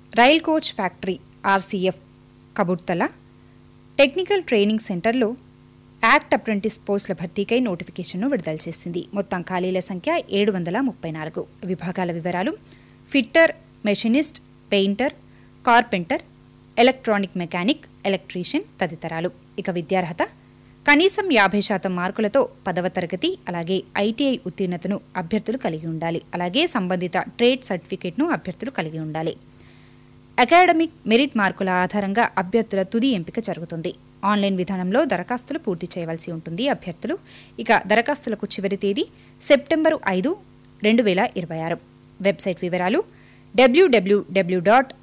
rail coach factory RCF Kapurthala technical training సెంటర్లో act apprentice పోస్టుల భర్తీకై నోటిఫికేషన్ను విడుదల చేసింది మొత్తం ఖాళీల సంఖ్య ఏడు వందల ముప్పై నాలుగు విభాగాల వివరాలు fitter machinist painter carpenter electronic mechanic electrician తదితరాలు ఇక విద్యార్హత కనీసం యాభై శాతం మార్కులతో పదవ తరగతి అలాగే ఐటీఐ ఉత్తీర్ణతను అభ్యర్థులు కలిగి ఉండాలి అలాగే సంబంధిత ట్రేడ్ సర్టిఫికేట్ను అభ్యర్థులు కలిగి ఉండాలి అకాడమిక్ మెరిట్ మార్కుల ఆధారంగా అభ్యర్థుల తుది ఎంపిక జరుగుతుంది ఆన్లైన్ విధానంలో దరఖాస్తులు పూర్తి చేయవలసి ఉంటుంది అభ్యర్థులు ఇక దరఖాస్తులకు చివరి తేదీ సెప్టెంబరు ఐదు రెండు వేల ఇరవై ఆరు వెబ్సైట్ వివరాలు డబ్ల్యూడబ్ల్యూడబ్ల్యూ డాట్